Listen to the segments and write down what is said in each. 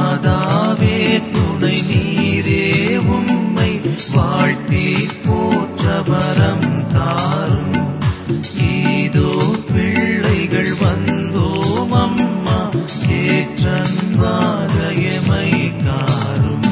மாதாவே துணை நீரே உம்மை வாழ்த்தி போற்ற வரம் தாரும் இதோ பிள்ளைகள் வந்தோம் அம்மா ஏற்றன்பாக எமை காரும்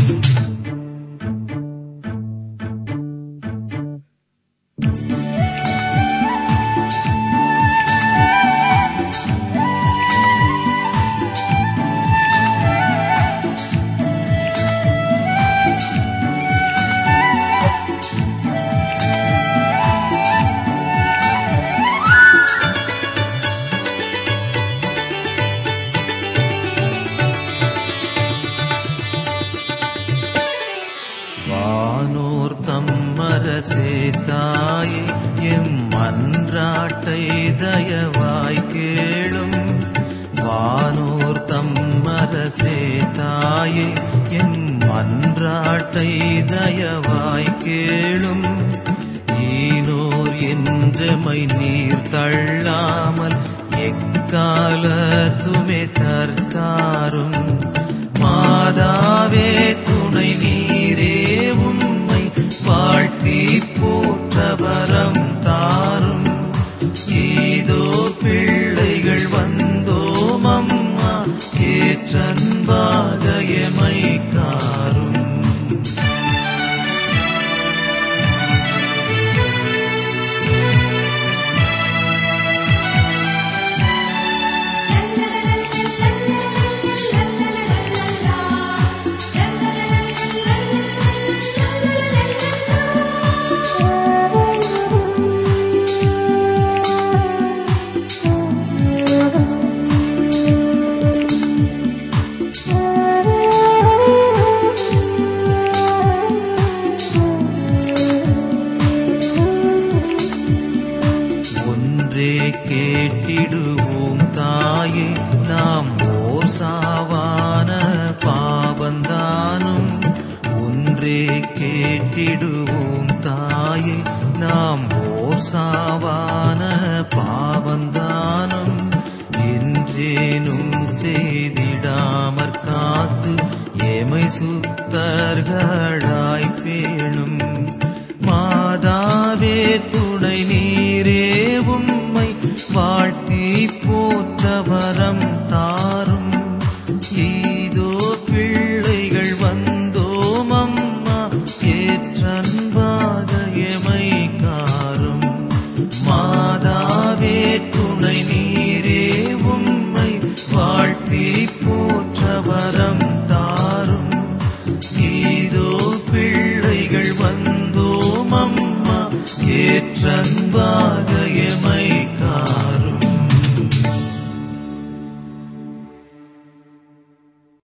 வானோர் தம்மரசே தாயே எம் மன்றாட்டை தயவாய் கேளும் வானோர் தம்மரசே தாயே எம் மன்றாட்டை தயவாய் கேளும் ஈனோர் என்றமை நீர் தள்ளாமல் எக்காலத்துமே தற்காரும் மாதாவே துணை நீரே உம்மை வாழ்த்தி போற்ற வரம் தாரும் இதோ பிள்ளைகள் வந்தோம் அம்மா ஏற்றன்பாக எமை காரும் ஒன்றே கேட்டிடுவோம் தாயே நாம் ஓர் சாவான பாவந்தானும் ஒன்றே கேட்டிடுவோம் தாயே நாம் ஓர் சாவான பாவந்தானும் என்றேனும் செய்திடாமற் காத்து எமை சுத்தர்களாய் பேணும் மாதாவே துணை நீரே உம்மை வாழ்த்தி போற்ற வரம் தாரும் ஈதோ பிள்ளைகள் வந்தோம் அம்மா ஏற்றன்பாக எமை காரும் மாதாவே துணை நீரே உம்மை வாழ்த்தி போற்ற வரம் தாரும் இதோ பிள்ளைகள் வந்தோம் அம்மா ஏற்றன்பாக